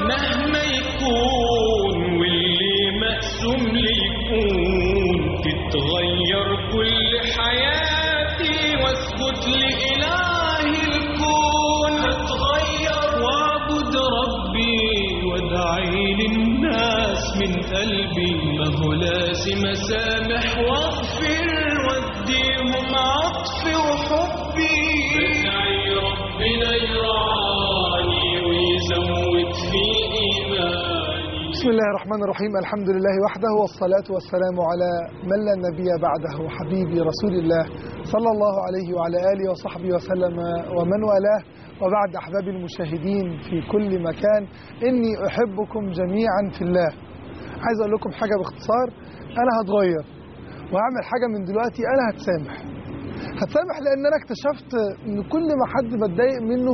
مهما يكون واللي مقسوم لي يكون تتغير كل حياتي واسجد لإله الكون هتغير واعبد ربي وادعي للناس من قلبي ما هو لازم اسامح واغفر واديهم عطفي وحبي بدعي ربنا يرعاني ويزود في ايماني بسم الله الرحمن الرحيم الحمد لله وحده والصلاة والسلام على من لا نبي بعده حبيبي رسول الله صلى الله عليه وعلى آله وصحبه وسلم ومن والاه وبعد أحبابي المشاهدين في كل مكان إني أحبكم جميعا في الله عايز أقول لكم حاجة باختصار أنا هتغير وهعمل حاجة من دلوقتي أنا هتسامح هتسامح لأن أنا اكتشفت إن كل ما حد بتضايق منه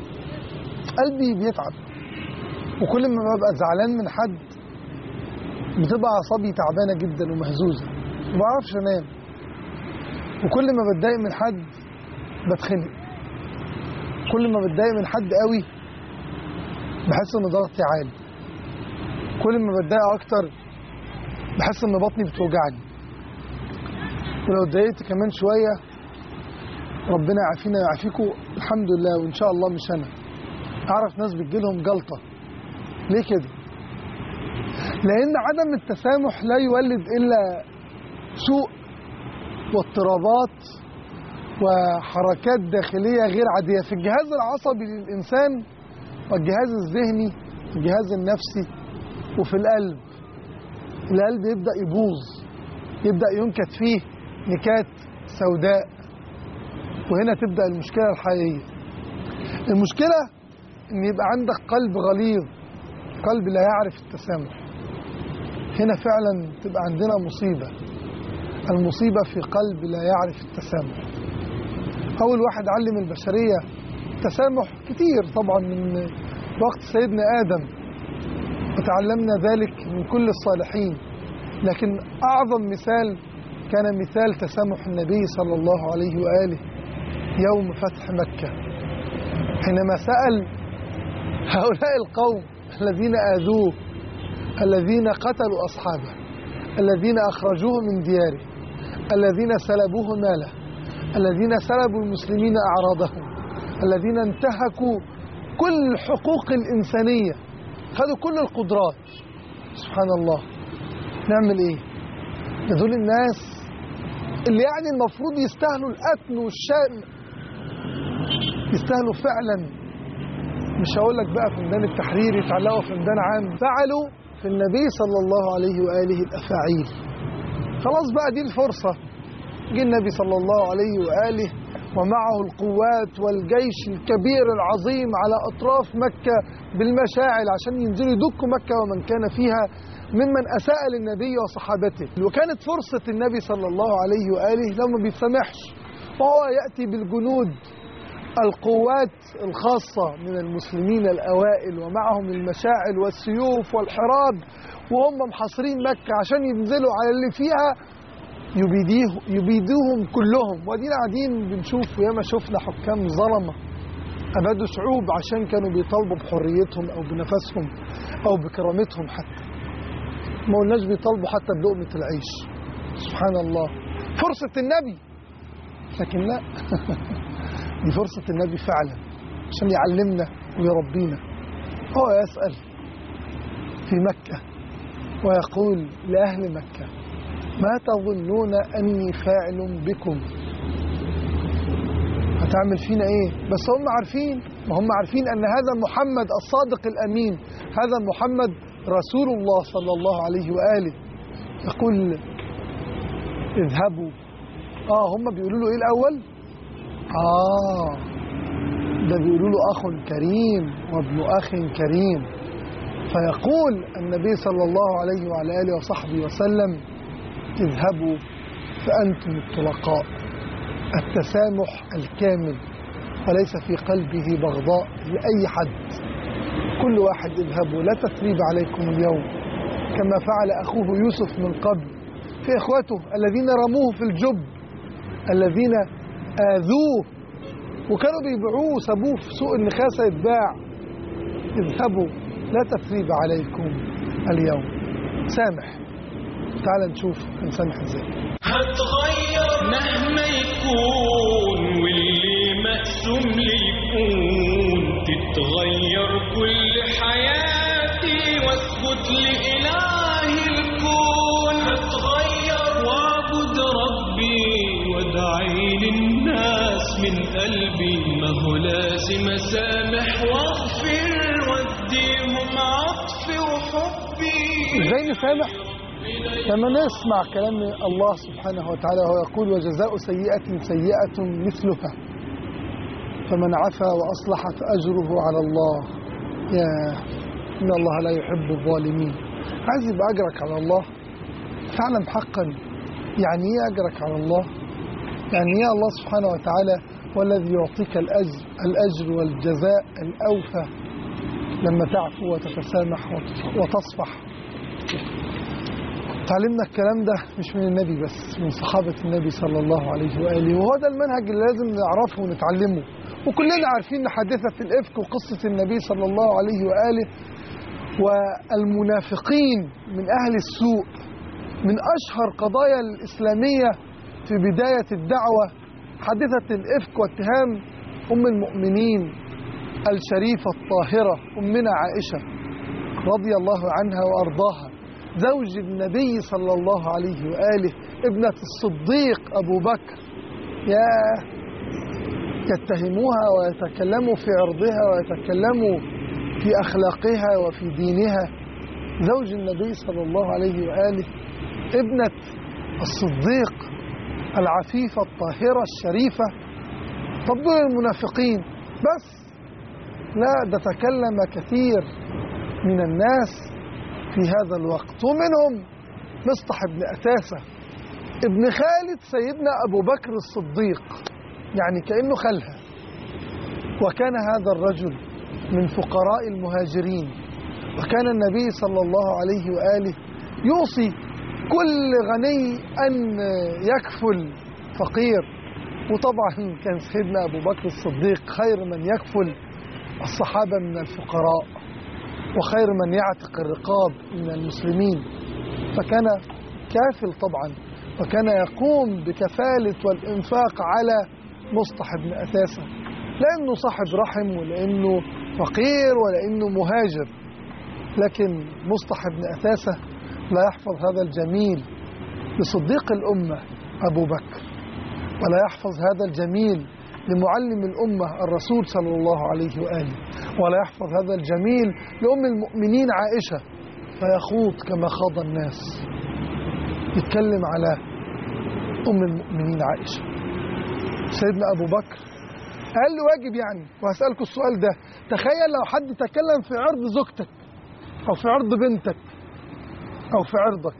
قلبي بيتعب وكل ما ببقى زعلان من حد بتبقى اعصابي تعبانه جدا ومهزوزه ما بعرفش انام وكل ما بتضايق من حد بتخنق كل ما بتضايق من حد قوي بحس ان ضغطي عالي كل ما بتضايق اكتر بحس ان بطني بتوجعني ولو اتضايقت كمان شويه ربنا يعافينا ويعافيكم الحمد لله وان شاء الله مش انا اعرف ناس بتجيلهم جلطه ليه كده لان عدم التسامح لا يولد الا سوء واضطرابات وحركات داخليه غير عاديه في الجهاز العصبي للانسان والجهاز الذهني الجهاز النفسي وفي القلب القلب يبدا يبوظ يبدا ينكت فيه نكات سوداء وهنا تبدا المشكله الحقيقيه المشكله ان يبقى عندك قلب غليظ قلب لا يعرف التسامح هنا فعلا تبقى عندنا مصيبة المصيبة في قلب لا يعرف التسامح أول واحد علم البشرية التسامح كتير طبعا من وقت سيدنا آدم وتعلمنا ذلك من كل الصالحين لكن أعظم مثال كان مثال تسامح النبي صلى الله عليه وآله يوم فتح مكة حينما سأل هؤلاء القوم الذين آذوه الذين قتلوا أصحابه الذين أخرجوه من دياره الذين سلبوه ماله الذين سلبوا المسلمين أعراضهم الذين انتهكوا كل الحقوق الإنسانية خدوا كل القدرات سبحان الله نعمل إيه ده دول الناس اللي يعني المفروض يستاهلوا القتل والشأن يستاهلوا فعلا مش هقول لك بقى في ميدان التحرير يتعلقوا في ميدان عام فعلوا في النبي صلى الله عليه واله الافاعيل خلاص بقى دي الفرصه جه النبي صلى الله عليه واله ومعه القوات والجيش الكبير العظيم على اطراف مكه بالمشاعل عشان ينزلوا يدكوا مكه ومن كان فيها ممن اساء للنبي وصحابته وكانت فرصه النبي صلى الله عليه واله لو ما بيسامحش وهو ياتي بالجنود القوات الخاصة من المسلمين الأوائل ومعهم المشاعل والسيوف والحراب وهم محاصرين مكة عشان ينزلوا على اللي فيها يبيديه يبيدوهم كلهم وادينا قاعدين بنشوف وياما شفنا حكام ظلمة أبادوا شعوب عشان كانوا بيطالبوا بحريتهم أو بنفسهم أو بكرامتهم حتى ما قلناش بيطالبوا حتى بلقمة العيش سبحان الله فرصة النبي لكن لا دي فرصة النبي فعلا عشان يعلمنا ويربينا هو يسأل في مكة ويقول لأهل مكة ما تظنون أني فاعل بكم هتعمل فينا إيه بس هم عارفين ما هم عارفين أن هذا محمد الصادق الأمين هذا محمد رسول الله صلى الله عليه وآله يقول اذهبوا آه هم بيقولوا له إيه الأول آه ده بيقولوا له أخ كريم وابن أخ كريم فيقول النبي صلى الله عليه وعلى آله وصحبه وسلم اذهبوا فأنتم الطلقاء التسامح الكامل وليس في قلبه بغضاء لأي حد كل واحد اذهبوا لا تثريب عليكم اليوم كما فعل أخوه يوسف من قبل في إخوته الذين رموه في الجب الذين آذوه وكانوا بيبيعوه وسابوه في سوق النخاسة يتباع اذهبوا لا تثريب عليكم اليوم سامح تعال نشوف هنسامح ازاي هتغير مهما يكون واللي مقسوم لي يكون تتغير كل حياتي واسجد لإله الكون هتغير واعبد ربي وادعي للناس من قلبي ما هو لازم اسامح واغفر واديهم عطفي وحبي ازاي نسامح لما نسمع كلام الله سبحانه وتعالى وهو يقول وجزاء سيئة سيئة مثلها فمن عفا وأصلح فأجره على الله يا إن الله لا يحب الظالمين عايز يبقى أجرك على الله فاعلم حقا يعني إيه أجرك على الله يعني إيه الله سبحانه وتعالى والذي يعطيك الأجر, الأجر والجزاء الأوفى لما تعفو وتتسامح وتصفح تعلمنا الكلام ده مش من النبي بس من صحابة النبي صلى الله عليه وآله وهو ده المنهج اللي لازم نعرفه ونتعلمه وكلنا عارفين حادثة الإفك وقصة النبي صلى الله عليه وآله والمنافقين من أهل السوء من أشهر قضايا الإسلامية في بداية الدعوة حادثة الإفك واتهام أم المؤمنين الشريفة الطاهرة أمنا عائشة رضي الله عنها وأرضاها زوج النبي صلى الله عليه وآله ابنة الصديق أبو بكر يا يتهموها ويتكلموا في عرضها ويتكلموا في أخلاقها وفي دينها زوج النبي صلى الله عليه وآله ابنة الصديق العفيفة الطاهرة الشريفة طب دول المنافقين بس لا ده تكلم كثير من الناس في هذا الوقت ومنهم مصطح بن أتاسة ابن خالد سيدنا أبو بكر الصديق يعني كأنه خالها وكان هذا الرجل من فقراء المهاجرين وكان النبي صلى الله عليه وآله يوصي كل غني أن يكفل فقير وطبعا كان سيدنا أبو بكر الصديق خير من يكفل الصحابة من الفقراء وخير من يعتق الرقاب من المسلمين فكان كافل طبعا وكان يقوم بكفالة والإنفاق على مصطح بن أثاثة لأنه صاحب رحم ولأنه فقير ولأنه مهاجر لكن مصطح بن أثاثة لا يحفظ هذا الجميل لصديق الأمة أبو بكر ولا يحفظ هذا الجميل لمعلم الأمة الرسول صلى الله عليه وآله ولا يحفظ هذا الجميل لأم المؤمنين عائشة فيخوض كما خاض الناس يتكلم على أم المؤمنين عائشة سيدنا أبو بكر قال له واجب يعني وهسألكم السؤال ده تخيل لو حد تكلم في عرض زوجتك أو في عرض بنتك أو في عرضك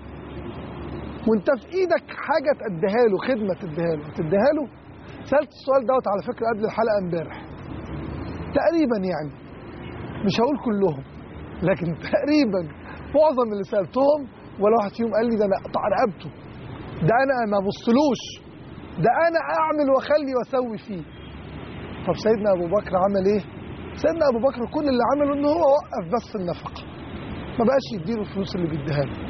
وانت في ايدك حاجة تأديها له خدمة تديها له تديها له سألت السؤال دوت على فكرة قبل الحلقة امبارح تقريبا يعني مش هقول كلهم لكن تقريبا معظم اللي سألتهم ولا واحد فيهم قال لي ده انا اقطع رقبته ده انا ما بصلوش ده انا اعمل واخلي واسوي فيه طب سيدنا ابو بكر عمل ايه سيدنا ابو بكر كل اللي عمله ان هو وقف بس النفقه ما بقاش يديله الفلوس اللي بيديها له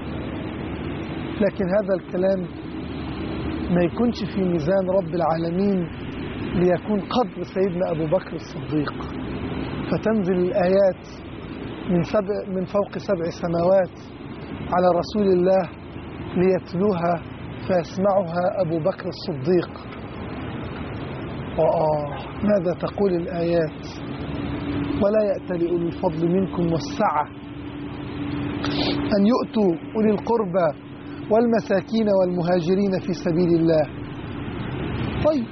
لكن هذا الكلام ما يكونش في ميزان رب العالمين ليكون قدر سيدنا ابو بكر الصديق فتنزل الايات من سبع من فوق سبع سماوات على رسول الله ليتلوها فيسمعها ابو بكر الصديق وآه ماذا تقول الآيات ولا يأت لأولي الفضل منكم والسعة أن يؤتوا أولي القربى والمساكين والمهاجرين في سبيل الله طيب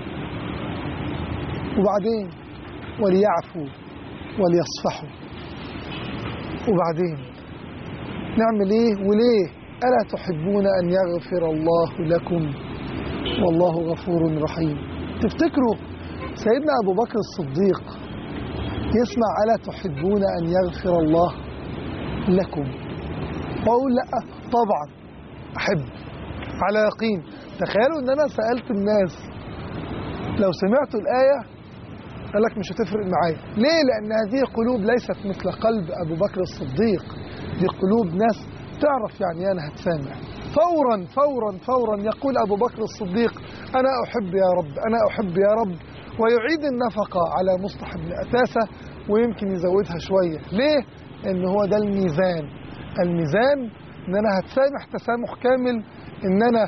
وبعدين وليعفوا وليصفحوا وبعدين نعمل ايه وليه ألا تحبون أن يغفر الله لكم والله غفور رحيم تفتكروا سيدنا أبو بكر الصديق يسمع ألا تحبون أن يغفر الله لكم وأقول لا طبعا أحب على يقين تخيلوا أن أنا سألت الناس لو سمعتوا الآية قال لك مش هتفرق معايا ليه لان هذه قلوب ليست مثل قلب ابو بكر الصديق دي قلوب ناس تعرف يعني انا هتسامح فورا فورا فورا يقول ابو بكر الصديق انا احب يا رب انا احب يا رب ويعيد النفقه على مصطح بن اتاسه ويمكن يزودها شويه ليه ان هو ده الميزان الميزان ان انا هتسامح تسامح كامل ان انا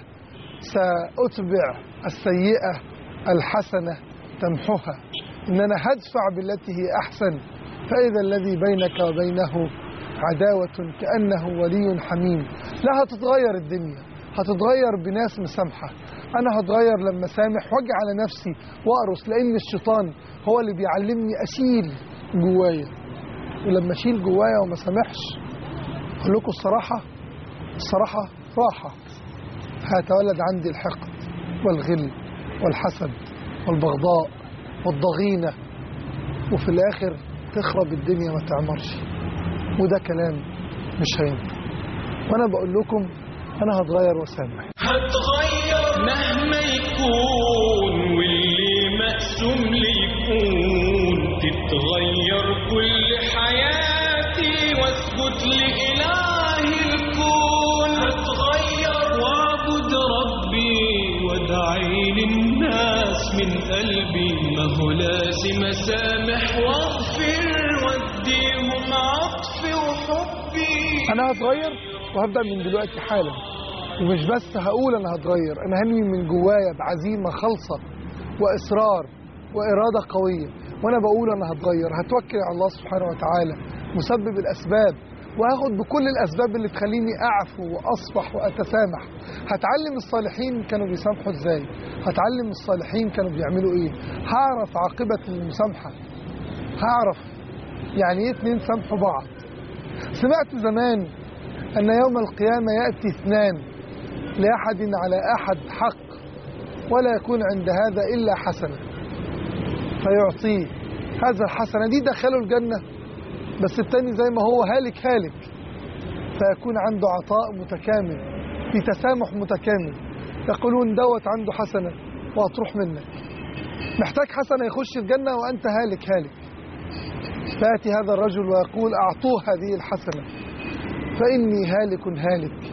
ساتبع السيئه الحسنه تمحها ان انا هدفع بالتي هي احسن فاذا الذي بينك وبينه عداوه كانه ولي حميم لا هتتغير الدنيا هتتغير بناس مسامحه انا هتغير لما سامح واجي على نفسي واقرص لان الشيطان هو اللي بيعلمني اشيل جوايا ولما اشيل جوايا وما سامحش اقول لكم الصراحه الصراحه راحه هيتولد عندي الحقد والغل والحسد والبغضاء والضغينه وفي الاخر تخرب الدنيا ما تعمرش وده كلام مش هينفع وانا بقول لكم انا هتغير واسامح هتغير مهما يكون واللي مقسوم لي يكون تتغير كل حياتي واسجد لإله الكون هتغير واعبد ربي وادعي للناس من قلبي ما هو لازم اسامح واغفر واديهم عطفي وحبي انا هتغير وهبدا من دلوقتي حالا ومش بس هقول انا هتغير انا هنوي من جوايا بعزيمه خالصه واصرار واراده قويه وانا بقول انا هتغير هتوكل على الله سبحانه وتعالى مسبب الاسباب وهاخد بكل الاسباب اللي تخليني اعفو واصفح واتسامح هتعلم الصالحين كانوا بيسامحوا ازاي هتعلم الصالحين كانوا بيعملوا ايه هعرف عاقبه المسامحه هعرف يعني ايه اتنين سامحوا بعض سمعت زمان أن يوم القيامة يأتي اثنان لأحد على أحد حق ولا يكون عند هذا إلا حسنة فيعطيه هذا الحسنة دي دخله الجنة بس التاني زي ما هو هالك هالك فيكون عنده عطاء متكامل في تسامح متكامل يقولون دوت عنده حسنة وهتروح منك محتاج حسنة يخش الجنة وأنت هالك هالك فيأتي هذا الرجل ويقول أعطوه هذه الحسنة فإني هالك هالك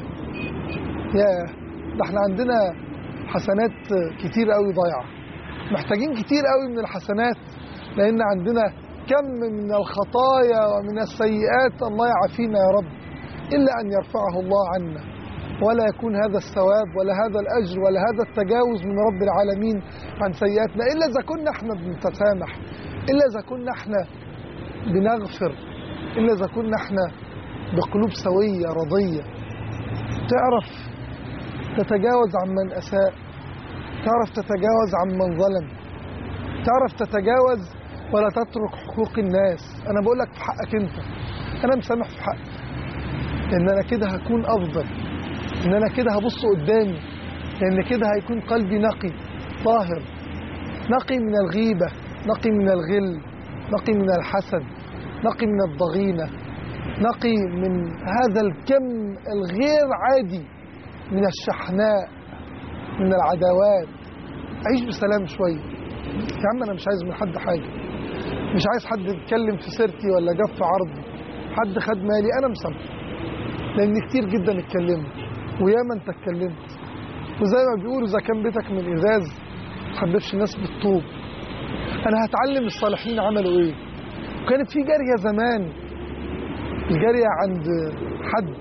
يا ده احنا عندنا حسنات كتير قوي ضايعة محتاجين كتير قوي من الحسنات لأن عندنا كم من الخطايا ومن السيئات الله يعافينا يا رب إلا أن يرفعه الله عنا ولا يكون هذا الثواب ولا هذا الأجر ولا هذا التجاوز من رب العالمين عن سيئاتنا إلا إذا كنا احنا بنتسامح إلا إذا كنا احنا بنغفر إلا إذا كنا احنا بقلوب سوية رضية تعرف تتجاوز عن من أساء تعرف تتجاوز عن من ظلم تعرف تتجاوز ولا تترك حقوق الناس أنا بقول لك في حقك أنت أنا مسامح في حقك لأن أنا كده هكون أفضل إن أنا كده هبص قدامي لأن كده هيكون قلبي نقي طاهر نقي من الغيبة نقي من الغل نقي من الحسد نقي من الضغينة نقي من هذا الكم الغير عادي من الشحناء من العداوات عيش بسلام شوية يا عم أنا مش عايز من حد حاجة مش عايز حد يتكلم في سيرتي ولا جاب في عرضي حد خد مالي أنا مسامح لأن كتير جدا اتكلموا وياما أنت اتكلمت وزي ما بيقولوا إذا كان بيتك من إزاز ما تحببش الناس بالطوب أنا هتعلم الصالحين عملوا إيه وكانت في جارية زمان الجارية عند حد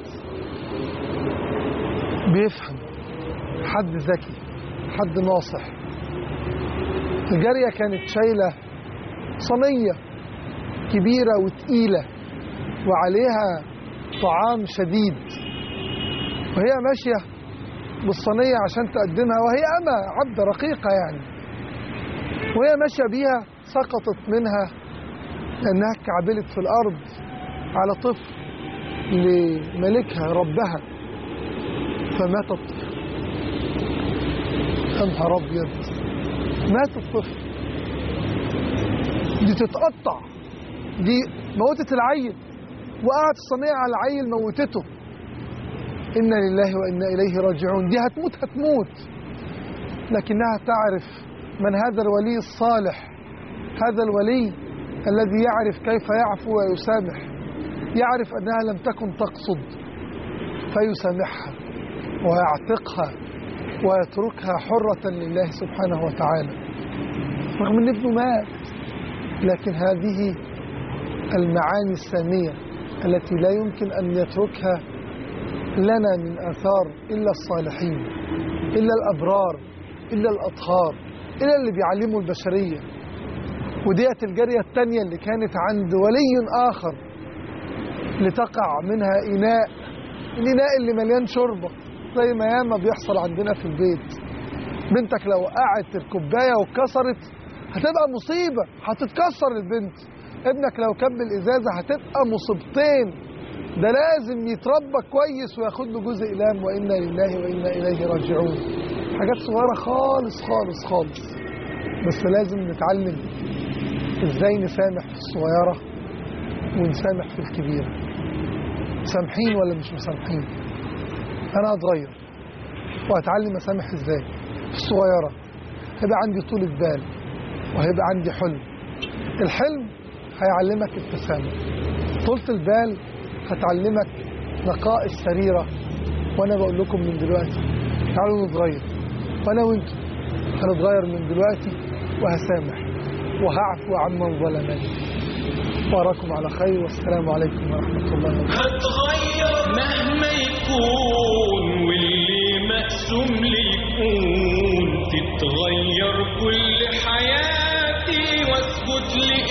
بيفهم حد ذكي حد ناصح الجارية كانت شايلة صينية كبيرة وتقيلة وعليها طعام شديد وهي ماشية بالصينية عشان تقدمها وهي أما عبدة رقيقة يعني وهي ماشية بيها سقطت منها لأنها كعبلت في الأرض على طفل لملكها ربها فمات الطفل يا نهار أبيض مات الطفل دي تتقطع دي موتت العيل وقعت الصينية على العيل موتته إنا لله وإنا إليه راجعون دي هتموت هتموت لكنها تعرف من هذا الولي الصالح هذا الولي الذي يعرف كيف يعفو ويسامح يعرف أنها لم تكن تقصد فيسامحها ويعتقها ويتركها حرة لله سبحانه وتعالى رغم أن ابنه مات لكن هذه المعاني السامية التي لا يمكن أن يتركها لنا من آثار إلا الصالحين إلا الأبرار إلا الأطهار إلا اللي بيعلموا البشرية وديت الجارية التانية اللي كانت عند ولي آخر لتقع منها إناء الإناء اللي مليان شوربة زي ما ياما بيحصل عندنا في البيت بنتك لو وقعت الكوباية واتكسرت هتبقى مصيبة هتتكسر البنت ابنك لو كب الإزازة هتبقى مصيبتين ده لازم يتربى كويس وياخد له جزء لام وإنا لله وإنا إليه راجعون حاجات صغيرة خالص خالص خالص بس لازم نتعلم ازاي نسامح في الصغيرة ونسامح في الكبيرة مسامحين ولا مش مسامحين أنا هتغير وهتعلم أسامح ازاي في الصغيرة هيبقى عندي طولة بال وهيبقى عندي حلم الحلم هيعلمك التسامح طولة البال هتعلمك نقاء السريرة وأنا بقول لكم من دلوقتي تعالوا نتغير وأنا وأنتم هنتغير من دلوقتي وهسامح وهعفو عمن ظلمني وأراكم على خير والسلام عليكم ورحمة الله وبركاته هتغير مهما يكون واللي مقسوم لي يكون تتغير كل حياتي واسجد لك